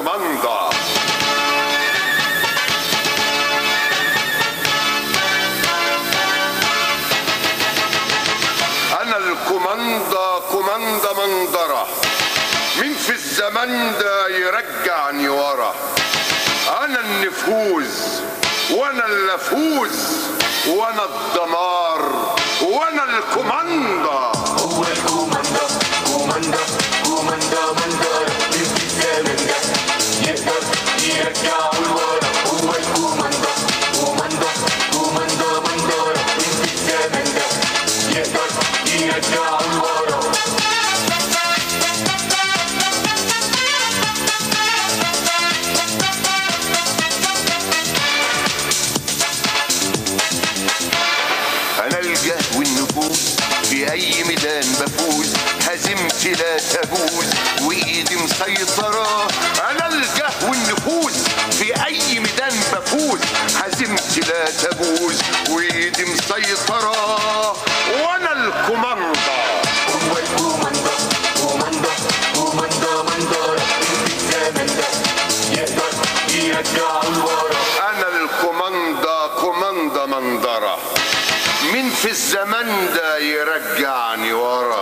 كوماندا انا الكوماندا كوماندا منظرة مين في الزمن ده يرجعني ورا انا النفوذ وانا اللي افوز وانا الدمار وانا الكوماندا هو الكوماندا كوماندا كوماندا مندر مين في الزمن ده يقدر يرجعه لورا هو الكوماندا كوماندا كوماندا مندر مين في الزمن ده يقدر يرجعه لورا انا الجهو والنفوذ في اي ميدان بفوز هزمتي لا تجوز وايدي مسيطرة انا الجهو والنفوذ في اي ميدان بفوز هزمتي لا تجوز وايدي مسيطرة وانا الكوماندا هو الكوماندا كوماندا كوماندا مندر مين في الزمن ده يقدر يرجعه لورا انا الكوماندا كوماندا منظرة مين في الزمن ده يرجعني ورا